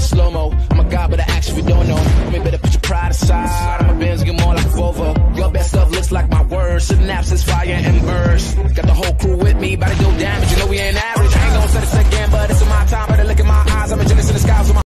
slow mo. I'm a god, but I act if you don't know. Homie, better put your pride aside. My Benz get more like a Volvo. Your best stuff looks like my words. Synapses, fire, and burst. Got the whole crew with me, about to do damage. You know we ain't average. I ain't gonna say this again, but it's in my time. Better look in my eyes. I'm a genius in the skies with my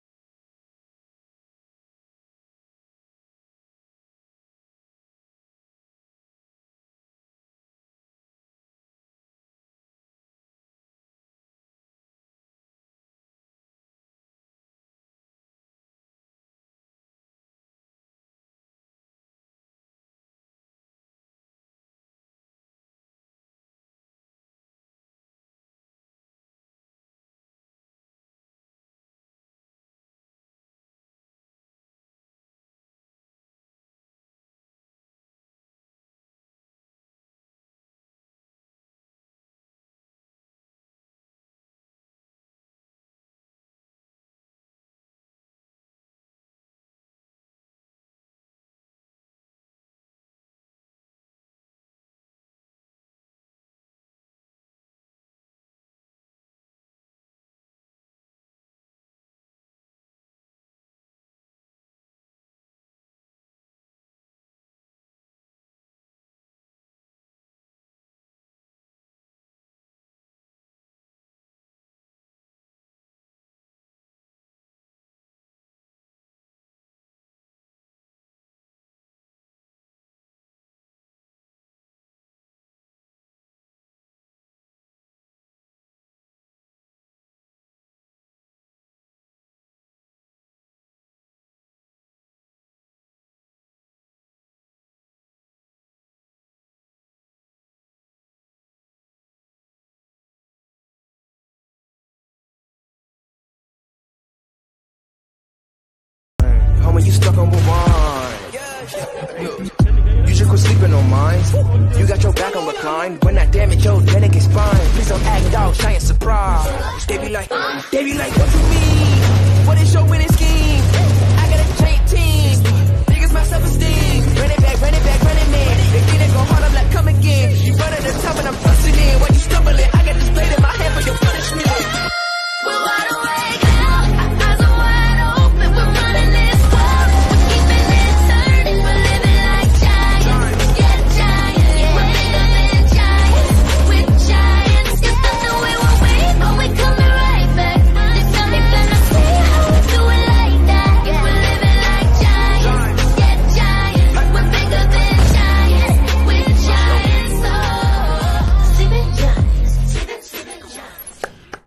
Homie, you stuck on rewind. You should quit sleeping on mine. You got your back on recline. When I damage your neck and spine. Please don't act out, shy and surprise. They be like, they be like, what you mean? What is your winning scheme? I got a great team. Niggas my self-esteem. Run it back, run it back, run it man. They get it go hard, I'm like, come again. You run at the top and I'm busting in. Why you stumbling? I got this blade in my hand for your punishment. We're wide awake now, our eyes are wide open. We're running this world, we're keeping it turning. We're living like giants, yeah, giants. We're bigger than giants, we're giants. You thought that we were weak, but we're coming right back. This time you're gonna see how we do it like that. We're living like giants, yeah, giants. We're bigger than giants, we're giants. Oh, sleeping giants, sleeping, sleeping giants.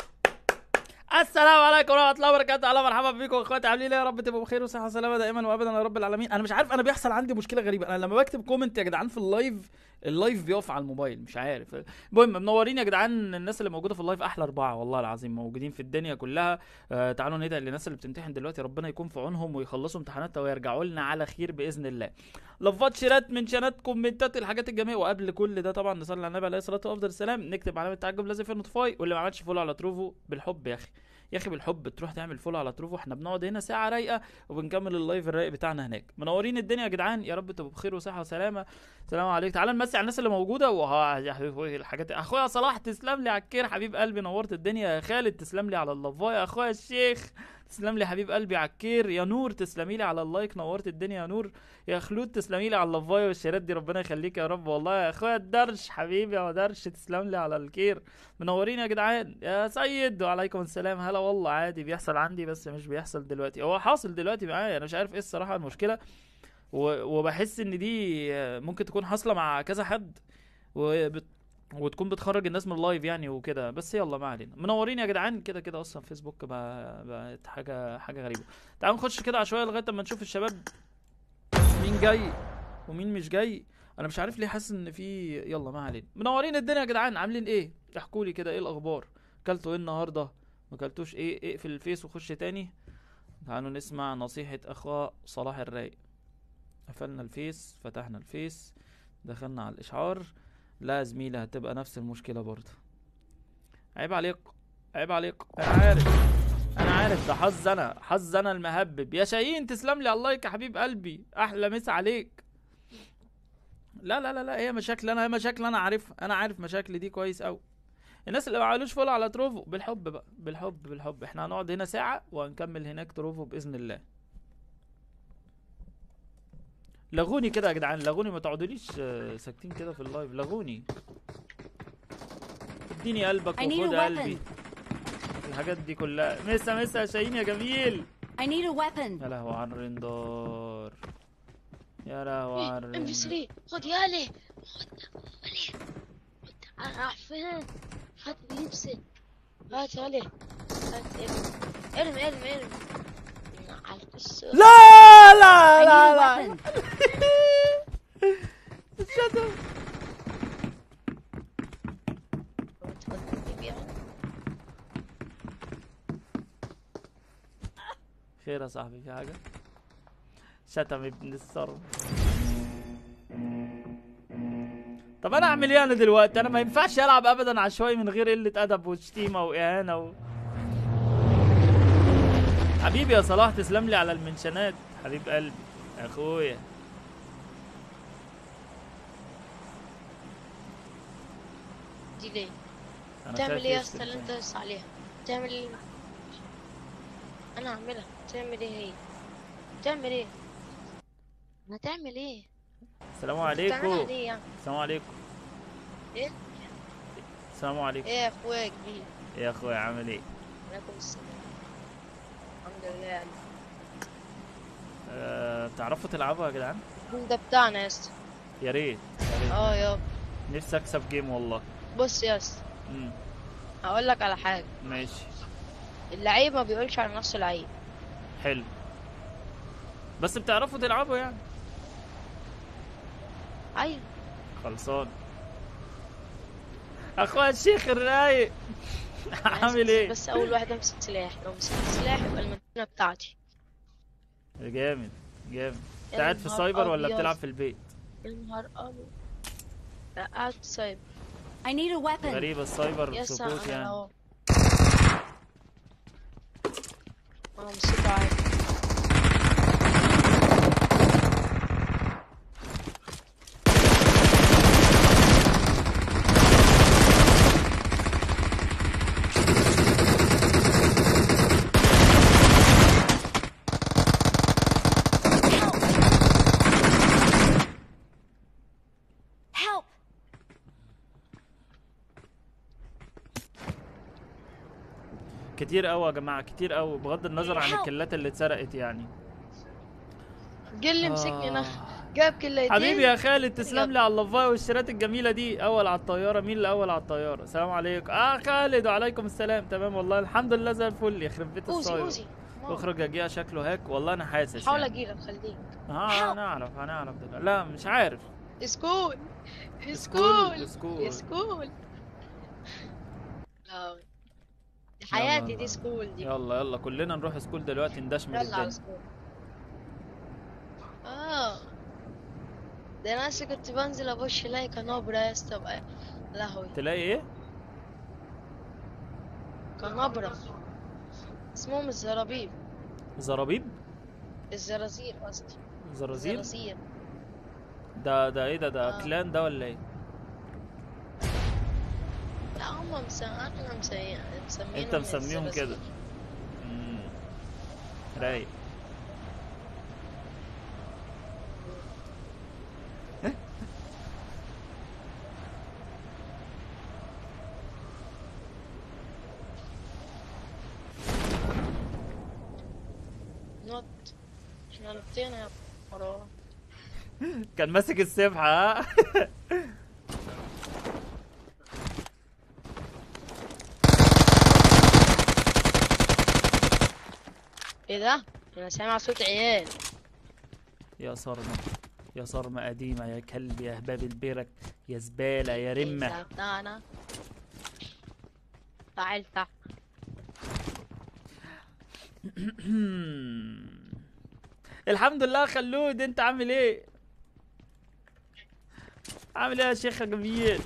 السلام عليكم ورحمه الله وبركاته اهلا مرحبا بيكم اخواتي عاملين ايه يا رب تبقوا بخير وصحه وسلامه دائما وابدا يا رب العالمين انا مش عارف انا بيحصل عندي مشكله غريبه انا لما بكتب كومنت يا جدعان في اللايف اللايف بيقف على الموبايل مش عارف المهم منورين يا جدعان الناس اللي موجوده في اللايف احلى اربعه والله العظيم موجودين في الدنيا كلها آه تعالوا ندعي للناس اللي بتمتحن دلوقتي ربنا يكون في عونهم ويخلصوا امتحاناتها ويرجعوا لنا على خير باذن الله لفات شيرات من شانات كومنتات الحاجات الجميله وقبل كل ده طبعا نصلي على النبي عليه الصلاه وافضل السلام نكتب علامه تعجب لازم في نوتيفاي واللي ما عملش فولو على تروفو بالحب يا اخي يا اخي بالحب تروح تعمل فولو على تروفو احنا بنقعد هنا ساعه رايقه وبنكمل اللايف الرايق بتاعنا هناك منورين الدنيا يا جدعان يا رب تبقوا بخير وصحه وسلامه سلام عليكم تعالى نمسي على الناس اللي موجوده وها يا حبيبي الحاجات اخويا صلاح تسلم لي على الكير حبيب قلبي نورت الدنيا يا خالد تسلم لي على اللفايه يا اخويا الشيخ تسلم لي حبيب قلبي على الكير يا نور تسلمي لي على اللايك نورت الدنيا يا نور يا خلود تسلمي لي على اللفايه والشيرات دي ربنا يخليك يا رب والله يا اخويا الدرش حبيبي يا درش تسلم لي على الكير منورين يا جدعان يا سيد وعليكم السلام هلا والله عادي بيحصل عندي بس مش بيحصل دلوقتي هو حاصل دلوقتي معايا انا مش عارف ايه الصراحه المشكله و- وبحس ان دي ممكن تكون حاصله مع كذا حد وبت... وتكون بتخرج الناس من اللايف يعني وكده بس يلا ما علينا منورين يا جدعان كده كده اصلا فيسبوك بقى بقت حاجه حاجه غريبه تعالوا نخش كده عشوائي لغايه اما نشوف الشباب مين جاي ومين مش جاي انا مش عارف ليه حاسس ان في يلا ما علينا منورين الدنيا يا جدعان عاملين ايه احكوا لي كده ايه الاخبار كلتوا ايه النهارده ما كلتوش ايه اقفل الفيس وخش تاني تعالوا نسمع نصيحة اخوة صلاح الرايق قفلنا الفيس فتحنا الفيس دخلنا على الاشعار لا زميلي هتبقى نفس المشكلة برضه عيب عليك عيب عليك انا عارف انا عارف ده حظ انا حظ انا المهبب يا شاهين تسلم لي على اللايك يا حبيب قلبي احلى مسا عليك لا لا لا لا هي مشاكل انا هي مشاكل انا عارفها انا عارف مشاكلي دي كويس قوي الناس اللي ما عملوش فولو على تروفو بالحب بقى بالحب بالحب احنا هنقعد هنا ساعة وهنكمل هناك تروفو بإذن الله لغوني كده يا جدعان لغوني ما تقعدوليش آه، ساكتين كده في اللايف لغوني اديني قلبك I need a وخد weapon. قلبي الحاجات دي كلها مسا مسا يا شاهين يا جميل I need a weapon. يا لهوي على الرندار يا لهوي على ام في الرندار 3 خد يالي خد يالي خد راح فين هات لبسي هات يالي هات ارمي ارمي ارمي ارمي على القصة لا لا I لا need a لا weapon. Shut up. خير يا صاحبي في حاجة شتم ابن الصرم طب انا اعمل ايه انا دلوقتي انا ما ينفعش العب ابدا عشوائي من غير قلة ادب وشتيمة واهانة و... حبيبي يا صلاح تسلم لي على المنشنات حبيب قلبي اخويا دي ليه انا تعمل خايف ايه يا يشتم اسطى اللي انت تاني. لسه عليها تعمل ايه انا هعملها تعمل ايه هي تعمل ايه هتعمل ايه السلام بتعملها عليكم ليه يعني السلام عليكم ايه السلام عليكم ايه يا اخويا كبير إيه يا اخويا عامل ايه عليكم السلام الحمد لله يعني أه... تعرفوا تلعبوا يا جدعان ده بتاعنا يا اسطى يا ريت يا ريت اه يا نفسي اكسب جيم والله بص يا اسطى امم هقول لك على حاجه ماشي اللعيب ما بيقولش على نفسه لعيب حلو بس بتعرفوا تلعبوا يعني ايوه خلصان اخويا الشيخ الرايق عامل بس- ايه بس اول واحد امسك سلاح لو مسكت سلاح يبقى المدينه بتاعتي جامد جامد يا قاعد في نهار السايبر ولا أبيض. بتلعب في البيت يا نهار ابيض لا قاعد في سايبر I need a weapon. غريبة السايبر يا سكوت انا يعني اهو انا مسكته عادي Help! كتير قوي يا جماعة كتير قوي بغض النظر عن Help. الكلات اللي اتسرقت يعني جل مسكني انا آه. جاب كليتين حبيبي يا خالد تسلم يلا. لي على اللفايه والشيرات الجميله دي اول على الطياره مين اللي اول على الطياره السلام عليكم اه خالد وعليكم السلام تمام والله الحمد لله زي الفل يخرب بيت اوزي الصاير اوزي اخرج يا جيا شكله هاك والله انا حاسس حاول يعني. اجيلك خليك اه هنعرف هنعرف دلوقتي لا مش عارف سكول سكول، سكول سكول. سكول لا دي حياتي يلا. دي سكول دي يلا يلا كلنا نروح سكول دلوقتي ندشمل يلا على الدنيا سكول اه ده انا لسه كنت بنزل ابش الاقي كنبرة يا اسطى بقى لهوي تلاقي ايه كنبرة اسمهم الزرابيب زرابيب الزرازير قصدي زرازير الزرازير ده ده ايه ده ده آه. كلان ده ولا ايه لا هم مسا... احنا مسميين مسمينهم انت مسميهم الزرازير. كده مم. رايق نط احنا نطينا يا مروان كان ماسك السبحه ها ايه ده؟ انا سامع صوت عيال يا صرمة يا صرمة قديمة يا كلب يا هباب البرك يا زبالة يا رمة إيه بتاعنا تعال تعال الحمد لله خلود انت عامل ايه عامل ايه يا شيخ يا جميل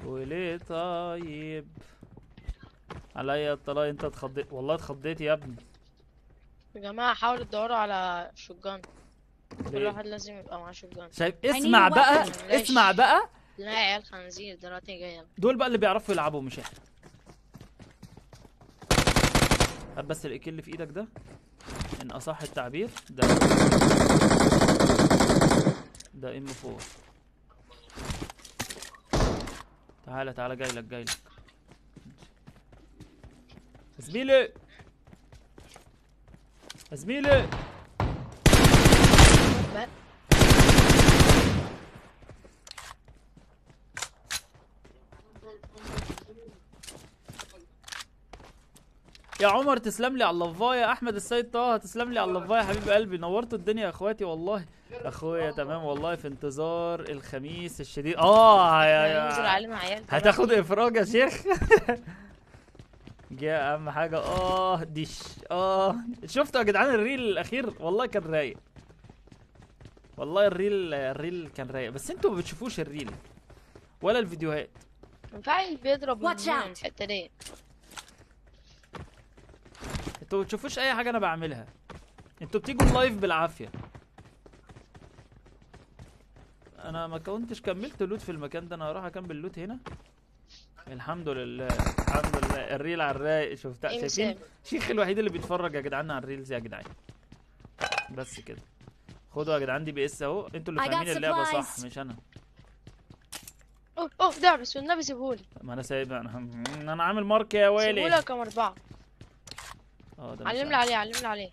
وليه طيب عليا الطلاق انت اتخضيت والله اتخضيت يا ابني يا جماعة حاولوا تدوروا على شوتجان كل ليه؟ واحد لازم يبقى معاه شوتجان شايف need اسمع a بقى weapon. اسمع بقى لا عيال خنزير دلوقتي جاية دول بقى اللي بيعرفوا يلعبوا مش احنا هات بس الايكيل اللي في ايدك ده ان اصح التعبير ده ده ام 4 تعالى تعالى جاي لك جاي لك زميلي زميلي بقى. يا عمر تسلم لي على اللفايه احمد السيد طه تسلم لي على اللفايه يا حبيب قلبي نورتوا الدنيا يا اخواتي والله اخويا تمام والله في انتظار الخميس الشديد اه يا هننزل يا علينا عيال هتاخد افراج يا شيخ جاء اهم حاجه اه ديش اه شفتوا يا جدعان الريل الاخير والله كان رايق والله الريل الريل كان رايق بس انتوا ما بتشوفوش الريل ولا الفيديوهات فاعل بيضرب من Watch هنا، من out. الحتة دي انتوا ما بتشوفوش اي حاجه انا بعملها انتوا بتيجوا اللايف بالعافيه انا ما كنتش كملت لوت في المكان ده انا هروح اكمل لوت هنا الحمد لله الحمد لله الريل على الرايق شفتها إيه شايفين مسامع. شيخ الوحيد اللي بيتفرج يا جدعان على الريلز يا جدعان بس كده خدوا يا جدعان دي بي اس اهو انتوا اللي I got فاهمين اللعبه صح supplies. مش انا اوه اوه دعبس والنبي سيبهولي ما انا سايب انا انا عامل مارك يا ويلي سيبهولي كام أربعة اه ده مش علمنا عليه علمنا عليه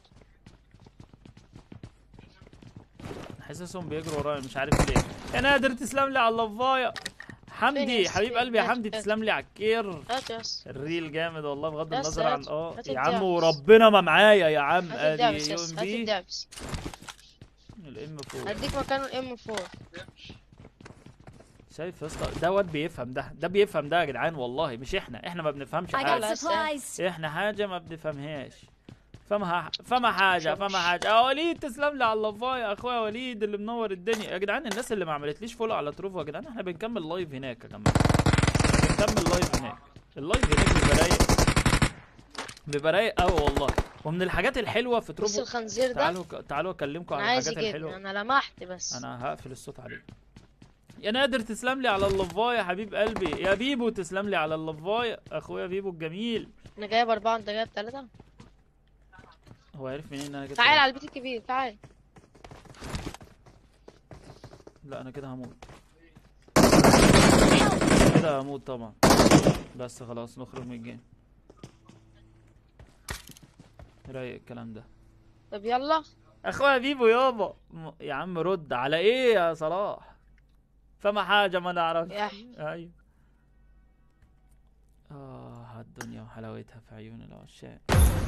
حاسسهم بيجروا ورايا مش عارف ليه يا نادر تسلم لي على اللفايه حمدي فين حبيب يا قلبي يا هات- حمدي هات. تسلم لي على الكير هات يس الريل جامد والله بغض بس النظر عن هات- اه هات يا عم الدعبس. وربنا ما معايا يا عم هات ادي الدعبس يو يس ام هات بي الدعبس الام 4 هديك مكانه الام 4 شايف يا اسطى ده واد بيفهم ده ده بيفهم ده يا جدعان والله مش احنا احنا ما بنفهمش I حاجه got supplies. احنا حاجه ما بنفهمهاش فما فما حاجه فما حاجه يا وليد تسلم لي على اللفايه يا اخويا وليد اللي منور الدنيا يا جدعان الناس اللي ما عملتليش فولو على تروفو يا جدعان احنا بنكمل لايف هناك يا جماعه بنكمل لايف هناك اللايف هناك بيبقى رايق بيبقى رايق قوي والله ومن الحاجات الحلوه في بص تروفو الخنزير ده تعالوا تعالوا اكلمكم انا عن عايز الحاجات يجيبني الحلوه انا لمحت بس انا هقفل الصوت عليه يا نادر تسلم لي على اللفايه يا حبيب قلبي يا بيبو تسلم لي على اللفايه اخويا بيبو الجميل انا جايب أربعة انت جايب ثلاثة هو عارف منين ان انا جبت تعال ده؟ على البيت الكبير تعال لا انا كده هموت كده هموت طبعا بس خلاص نخرج من الجيم رايق الكلام ده طب يلا اخويا بيبو يابا م- يا عم رد على ايه يا صلاح فما حاجه ما نعرف يا ايوه اه الدنيا وحلاوتها في عيون العشاق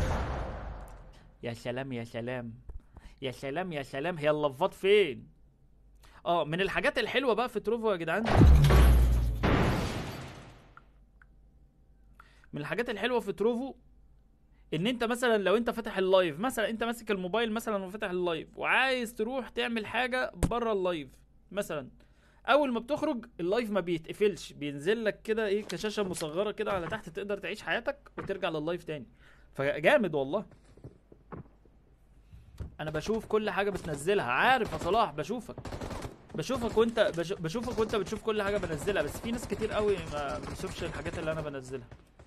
يا سلام يا سلام يا سلام يا سلام هي اللفات فين اه من الحاجات الحلوه بقى في تروفو يا جدعان من الحاجات الحلوه في تروفو ان انت مثلا لو انت فاتح اللايف مثلا انت ماسك الموبايل مثلا وفاتح اللايف وعايز تروح تعمل حاجه بره اللايف مثلا اول ما بتخرج اللايف ما بيتقفلش بينزل لك كده ايه كشاشه مصغره كده على تحت تقدر تعيش حياتك وترجع لللايف تاني فجامد والله انا بشوف كل حاجه بتنزلها عارف يا صلاح بشوفك بشوفك وانت بش- بشوفك وانت بتشوف كل حاجه بنزلها بس في ناس كتير قوي ما بتشوفش الحاجات اللي انا بنزلها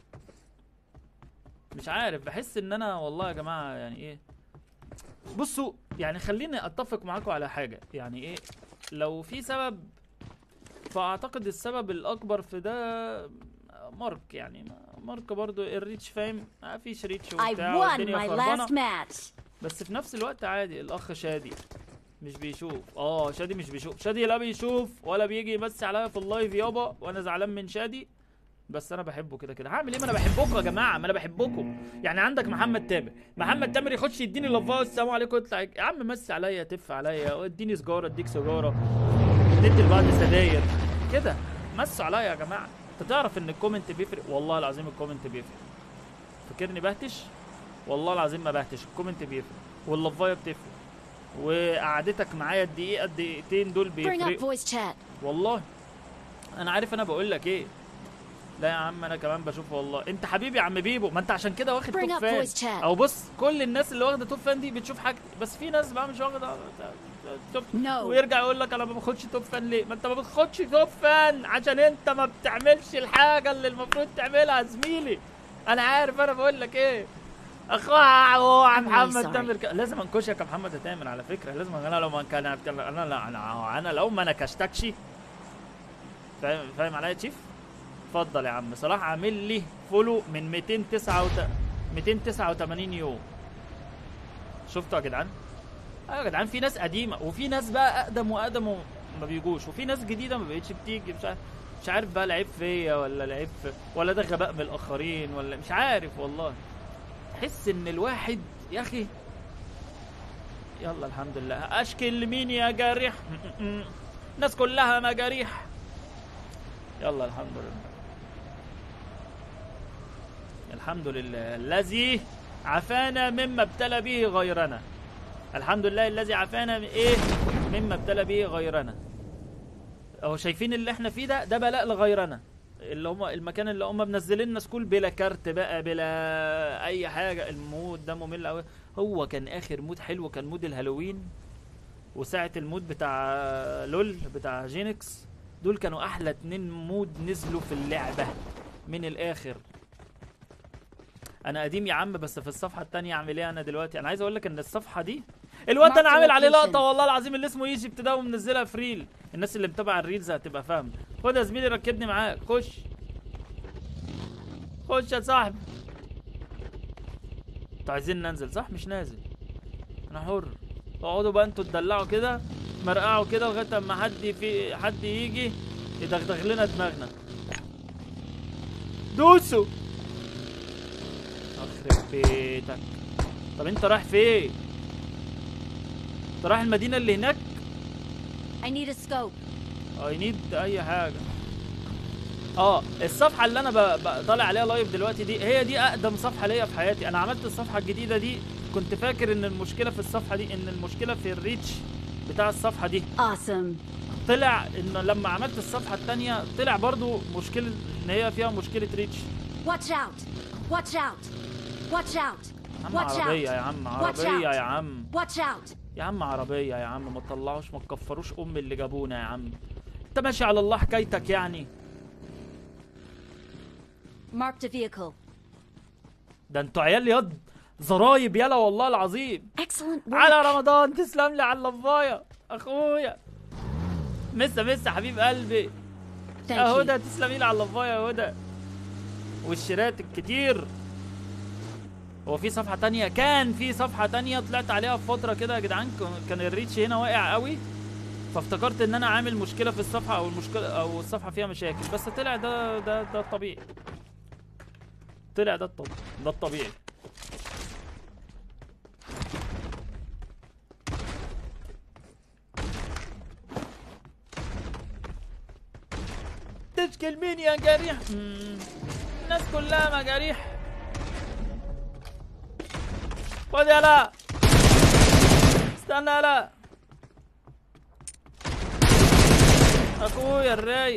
مش عارف بحس ان انا والله يا جماعه يعني ايه بصوا يعني خليني اتفق معاكم على حاجه يعني ايه لو في سبب فاعتقد السبب الاكبر في ده مارك يعني مارك برضو الريتش فاهم ما فيش ريتش I وبتاع won والدنيا my خربانه last match. بس في نفس الوقت عادي الاخ شادي مش بيشوف اه شادي مش بيشوف شادي لا بيشوف ولا بيجي يمسي عليا في اللايف يابا وانا زعلان من شادي بس انا بحبه كده كده هعمل ايه ما انا بحبكم يا جماعه ما انا بحبكم يعني عندك محمد تامر محمد تامر يخش يديني لفايه السلام عليكم يطلع يا عم مسي عليا تف عليا اديني سجاره اديك سجاره ندي لبعض سجاير كده مسوا عليا يا جماعه انت تعرف ان الكومنت بيفرق والله العظيم الكومنت بيفرق فاكرني بهتش والله العظيم ما بهتش الكومنت بيفرق واللفايه بتفرق وقعدتك معايا الدقيقه الدقيقتين دول Bring up بيفرقوا voice chat. والله انا عارف انا بقول لك ايه لا يا عم انا كمان بشوف والله انت حبيبي يا عم بيبو ما انت عشان كده واخد Bring توب up فان voice chat. او بص كل الناس اللي واخده توب فان دي بتشوف حاجه بس في ناس بقى مش واخده توب No. ويرجع يقول لك انا ما باخدش توب فان ليه ما انت ما بتاخدش توب فان عشان انت ما بتعملش الحاجه اللي المفروض تعملها يا زميلي انا عارف انا بقول لك ايه اخويا هو I'm really محمد sorry. تامر ك... لازم انكشك يا محمد تامر على فكره لازم انا لو ما كان انا لا انا انا لو ما نكشتكش فاهم فاهم عليا يا تشيف اتفضل يا عم صلاح عامل لي فولو من 289 289 يوم شفتوا يا جدعان ايوه يا جدعان في ناس قديمه وفي ناس بقى اقدم واقدم وما بيجوش وفي ناس جديده ما بقتش بتيجي مش عارف مش عارف بقى العيب فيا ولا العيب في ولا ده غباء من الاخرين ولا مش عارف والله تحس ان الواحد يا اخي يلا الحمد لله اشكي لمين يا جارح الناس كلها مجاريح يلا الحمد لله الحمد لله الذي عافانا مما ابتلى به غيرنا الحمد لله الذي عافانا من ايه مما ابتلى به غيرنا اهو شايفين اللي احنا فيه ده ده بلاء لغيرنا اللي هم المكان اللي هم منزلين لنا سكول بلا كارت بقى بلا اي حاجه المود ده ممل قوي هو كان اخر مود حلو كان مود الهالوين وساعه المود بتاع لول بتاع جينكس دول كانوا احلى اتنين مود نزلوا في اللعبه من الاخر انا قديم يا عم بس في الصفحه التانية اعمل ايه انا دلوقتي انا عايز اقول لك ان الصفحه دي الواد ده انا Mark عامل عليه location. لقطه والله العظيم اللي اسمه ايجيبت ده ومنزلها في ريل الناس اللي متابعه الريلز هتبقى فاهمه خد يا زميلي ركبني معاك خش خش يا صاحبي انتوا عايزين ننزل صح مش نازل انا حر اقعدوا بقى انتوا تدلعوا كده مرقعوا كده لغايه اما حد في حد يجي يدغدغ لنا دماغنا دوسوا اخرب بيتك طب انت رايح فين انت رايح المدينه اللي هناك I need a scope. اي نيد اي حاجه اه الصفحه اللي انا ب- ب- طالع عليها لايف دلوقتي دي هي دي اقدم صفحه ليا في حياتي انا عملت الصفحه الجديده دي كنت فاكر ان المشكله في الصفحه دي ان المشكله في الريتش بتاع الصفحه دي Awesome. طلع ان لما عملت الصفحه التانية طلع برضو مشكله ان هي فيها مشكله ريتش Watch out. Watch out. Watch out. يا عم Watch عربيه out. يا عم Watch عربيه out. يا عم Watch out. يا عم عربيه يا عم ما تطلعوش ما تكفروش ام اللي جابونا يا عم انت ماشي على الله حكايتك يعني Marked a vehicle. ده انتوا عيال ياض زرايب يلا والله العظيم Excellent work. على رمضان تسلم لي على اللفايه اخويا مسا مسا حبيب قلبي Thank يا you. هدى تسلمي لي على اللفايه يا هدى والشيرات الكتير هو في صفحه تانية كان في صفحه تانية طلعت عليها في فتره كده يا جدعان ك- كان الريتش هنا واقع قوي فافتكرت ان انا عامل مشكله في الصفحه او المشكله او الصفحه فيها مشاكل بس طلع ده ده ده الطبيعي طلع ده الطبيعي ده الطبيعي تشكل مين يا جريح مم. الناس كلها مجاريح خد يلا استنى يلا اخويا الرايق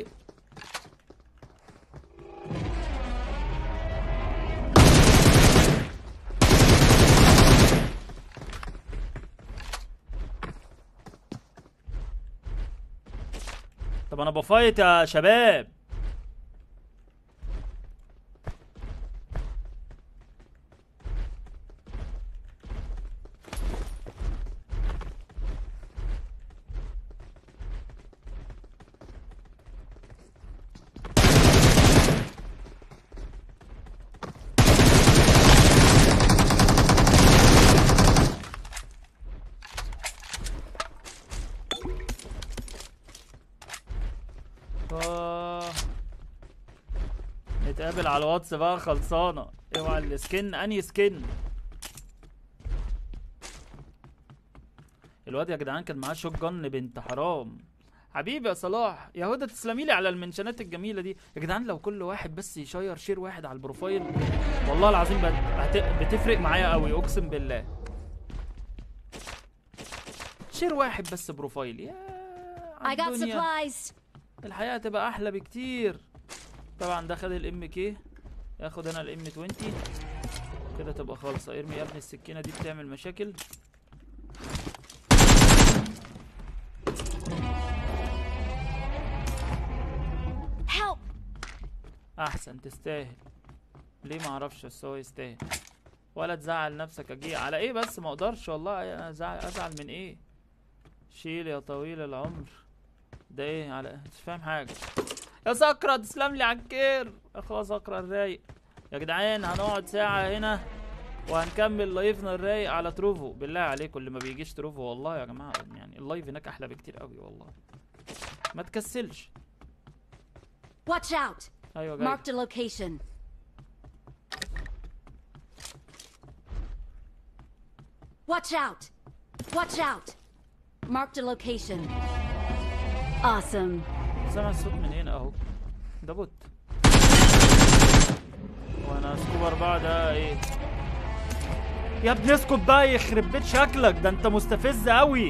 طب انا بفايت يا شباب آه. نتقابل على الواتس بقى خلصانه اوعى السكن انهي سكن الواد يا جدعان كان معاه شوت جن بنت حرام حبيبي يا صلاح يا هدى تسلمي لي على المنشنات الجميله دي يا جدعان لو كل واحد بس يشير شير واحد على البروفايل والله العظيم بت- هت- بتفرق معايا قوي اقسم بالله شير واحد بس بروفايل يا I got عالدنيا. supplies. الحياه هتبقى احلى بكتير طبعا ده خد الام كي ياخد انا الام 20 كده تبقى خالصه ارمي يا ابني السكينه دي بتعمل مشاكل Help! احسن تستاهل ليه ما اعرفش بس هو يستاهل ولا تزعل نفسك اجي على ايه بس ما اقدرش والله انا ازعل ازعل من ايه شيل يا طويل العمر ده ايه على مش فاهم حاجه يا سكرة تسلم لي على الكير اخويا سكرة الرايق يا جدعان هنقعد ساعة هنا وهنكمل لايفنا الرايق على تروفو بالله عليكم اللي ما بيجيش تروفو والله يا جماعة يعني اللايف هناك احلى بكتير قوي والله ما تكسلش Watch out! ايوه جاي Marked a location. Watch out! Watch out! Marked a location. Awesome. سامع الصوت من هنا اهو ده بوت وانا سكوب اربعة ده ايه يا ابني اسكت بقى يخرب بيت شكلك ده انت مستفز قوي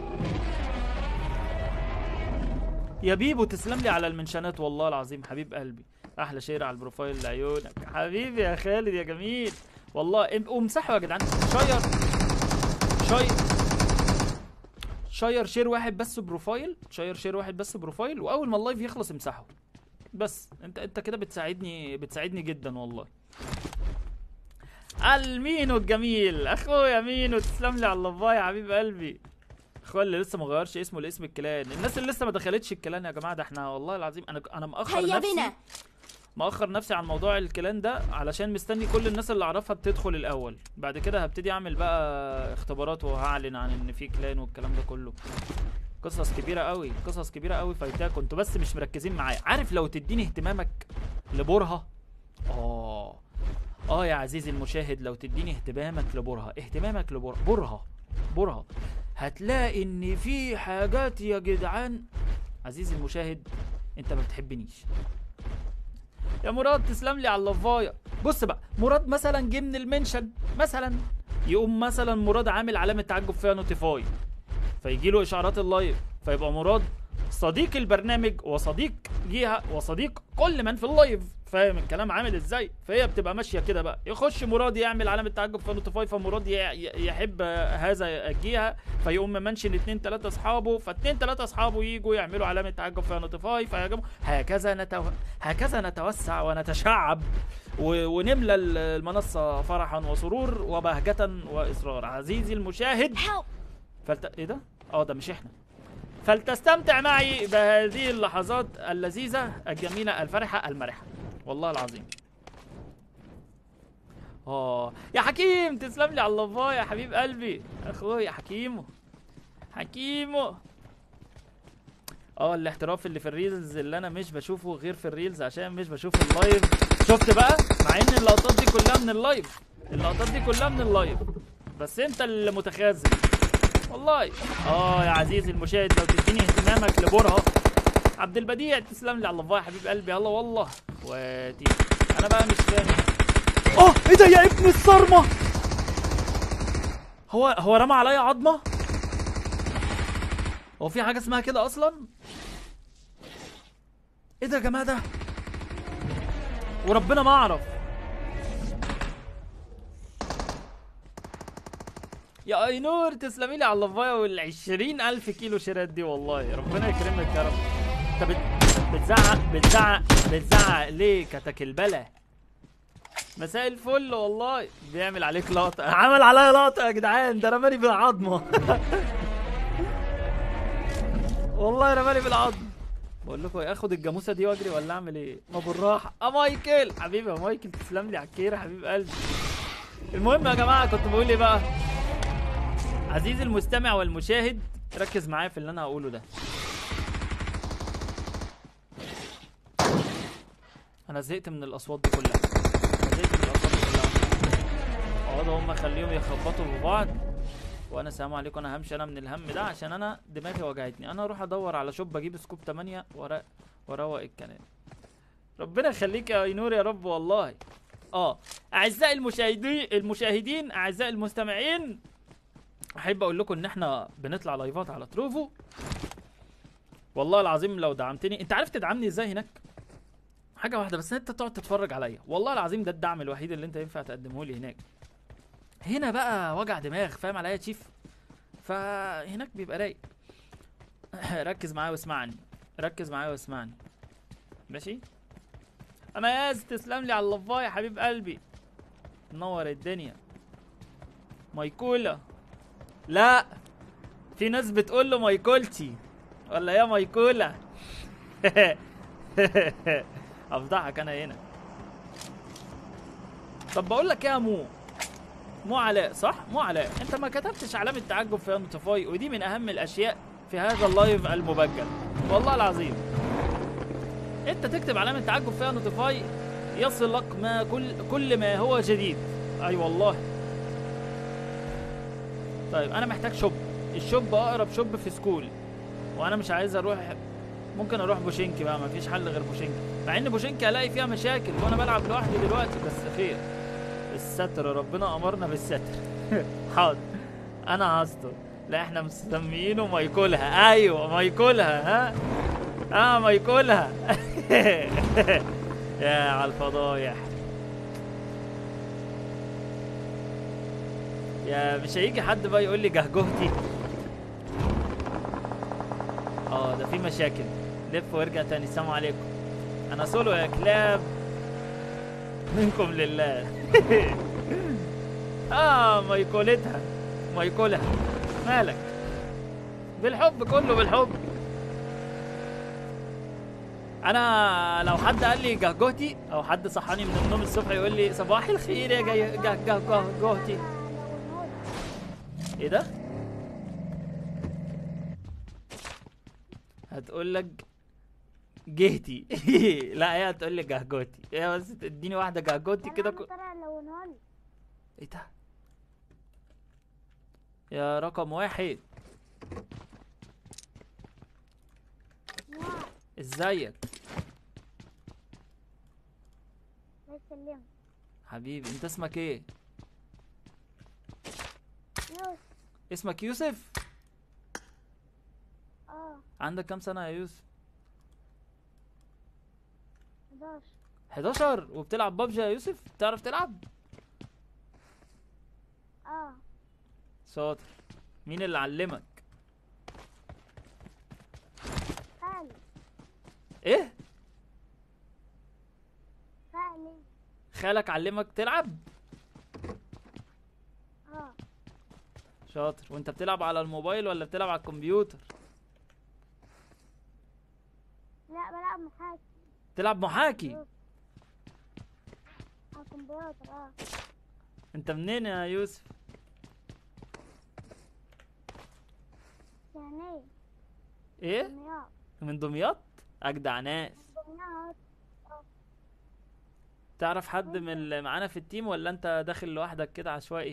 يا بيبو تسلم لي على المنشانات والله العظيم حبيب قلبي احلى شير على البروفايل لعيونك حبيبي يا خالد يا جميل والله ام- ومسحوا يا جدعان شير شير شير شير واحد بس بروفايل شير شير واحد بس بروفايل واول ما اللايف يخلص امسحه بس انت انت كده بتساعدني بتساعدني جدا والله المينو الجميل اخويا مينو تسلم لي على اللفاي يا حبيب قلبي اخويا اللي لسه ما غيرش اسمه لاسم الكلان الناس اللي لسه ما دخلتش الكلان يا جماعه ده احنا والله العظيم انا انا مأخر هيا نفسي بنا. مأخر نفسي عن موضوع الكلان ده علشان مستني كل الناس اللي اعرفها تدخل الاول بعد كده هبتدي اعمل بقى اختبارات وهعلن عن ان في كلان والكلام ده كله قصص كبيره قوي قصص كبيره قوي فايتاك كنتوا بس مش مركزين معايا عارف لو تديني اهتمامك لبورها اه اه يا عزيزي المشاهد لو تديني اهتمامك لبورها اهتمامك لبورها بورها بورها هتلاقي ان في حاجات يا جدعان عزيزي المشاهد انت ما بتحبنيش يا مراد تسلم لي على اللفايه بص بقى مراد مثلا جه من المنشن مثلا يقوم مثلا مراد عامل علامه تعجب فيها نوتيفاي فيجي له اشعارات اللايف فيبقى مراد صديق البرنامج وصديق جهه وصديق كل من في اللايف فاهم الكلام عامل ازاي فهي بتبقى ماشيه كده بقى يخش مراد يعمل علامه تعجب في نوتيفاي فمراد ي- ي- يحب هذا الجهه فيقوم منشن اتنين تلاته اصحابه فاتنين تلاته اصحابه يجوا يعملوا علامه تعجب في نوتيفاي فيهاجموا هكذا نتو... هكذا نتوسع ونتشعب و... ونملى ال- المنصه فرحا وسرور وبهجه واصرار عزيزي المشاهد Help! فلت... ايه ده؟ اه ده مش احنا فلتستمتع معي بهذه اللحظات اللذيذة الجميلة الفرحة المرحة والله العظيم اه يا حكيم تسلم لي على اللفاية يا حبيب قلبي اخويا حكيمو حكيمو اه الاحتراف اللي في الريلز اللي انا مش بشوفه غير في الريلز عشان مش بشوف اللايف شفت بقى مع ان اللقطات دي كلها من اللايف اللقطات دي كلها من اللايف بس انت اللي متخاذل والله اه يا عزيزي المشاهد لو تديني اهتمامك لبورها عبد البديع تسلم لي على الله يا حبيب قلبي الله والله واتي انا بقى مش فاهم اه ايه ده يا ابن الصرمه هو هو رمى عليا عظمه هو في حاجه اسمها كده اصلا ايه ده يا جماعه ده وربنا ما اعرف يا اينور تسلمي لي على اللفايه وال 20000 كيلو شيرات دي والله ربنا يكرمك يا رب انت بت- بتزعق بتزعق بتزعق ليه كتكلبله مساء الفل والله بيعمل عليك لقطه عمل عليا لقطه يا جدعان ده رماني بالعظمه والله رماني بالعظم بقول لكم إيه، اخد الجاموسه دي واجري ولا اعمل ايه ما بالراحه اه مايكل حبيبي يا مايكل تسلم لي على الكيره حبيب قلبي المهم يا جماعه كنت بقول ايه بقى عزيزي المستمع والمشاهد ركز معايا في اللي انا هقوله ده انا زهقت من الاصوات دي كلها انا زهقت من الاصوات دي كلها اقعدوا هم خليهم يخبطوا في بعض وانا سلام عليكم انا همشي انا من الهم ده عشان انا دماغي وجعتني انا اروح ادور على شوب اجيب سكوب 8 ورا واروق الكلام ربنا يخليك يا اينور يا رب والله اه اعزائي المشاهدين المشاهدين اعزائي المستمعين احب اقول لكم ان احنا بنطلع لايفات على تروفو والله العظيم لو دعمتني انت عارف تدعمني ازاي هناك حاجه واحده بس انت تقعد تتفرج عليا والله العظيم ده الدعم الوحيد اللي انت ينفع تقدمه لي هناك هنا بقى وجع دماغ فاهم عليا يا تشيف فهناك بيبقى رايق ركز معايا واسمعني ركز معايا واسمعني ماشي انا ياس تسلم لي على اللفايه يا حبيب قلبي نور الدنيا مايكولا لا في ناس بتقول له مايكولتي ولا يا مايكولا افضحك انا هنا طب بقول لك ايه يا مو مو علاء صح مو علاء انت ما كتبتش علامه تعجب في نوتيفاي ودي من اهم الاشياء في هذا اللايف المبجل والله العظيم انت تكتب علامه تعجب فيها نوتيفاي يصلك ما كل كل ما هو جديد اي أيوة والله طيب انا محتاج شوب الشوب اقرب شوب في سكول وانا مش عايز اروح ممكن اروح بوشينكي بقى مفيش حل غير بوشينكي مع ان بوشينكي الاقي فيها مشاكل وانا بلعب لوحدي دلوقتي بس خير الستر ربنا امرنا بالستر حاضر انا هستر لا احنا مسميينه مايكولها ايوه مايكولها ها اه مايكولها يا على الفضايح يا مش هيجي حد بقى يقول لي جهجهتي اه ده في مشاكل لف وارجع تاني السلام عليكم انا سولو يا كلاب منكم لله اه مايكولتها مايكولها مالك بالحب كله بالحب انا لو حد قال لي جهجهتي او حد صحاني من النوم الصبح يقول لي صباح الخير يا جه- جه- جه- جهجهتي ايه ده هتقول لك جهتي لا هي هتقول لي جهجوتي هي بس تديني واحده جهجوتي كده كو... ايه ده يا رقم واحد ازيك سلم حبيبي انت اسمك ايه يوسف اسمك يوسف اه عندك كام سنه يا يوسف 11 11 وبتلعب بابجي يا يوسف تعرف تلعب اه شاطر مين اللي علمك فعلي ايه فعلي خالك علمك تلعب اه شاطر وانت بتلعب على الموبايل ولا بتلعب على الكمبيوتر لا بلعب محاكي تلعب محاكي على الكمبيوتر اه انت منين يا يوسف يعني ايه دمياط من دمياط اجدع ناس دمياط تعرف حد من اللي معانا في التيم ولا انت داخل لوحدك كده عشوائي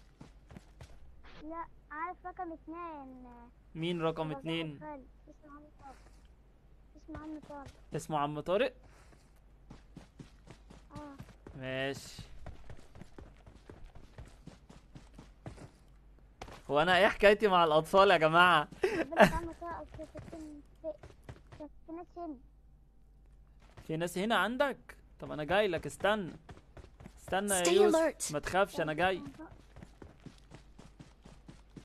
لا عارف رقم اثنين آه، مين رقم رقم اتنين خالد. اسمه عم طارق اسمه عم طارق اسمه عم طارق اه ماشي هو انا ايه حكايتي مع الاطفال يا جماعه بلد عم طارق في سكن في في في ناس هنا في ناس هنا عندك طب انا جاي لك استنى استنى يا Stay يوسف alert. ما تخافش انا جاي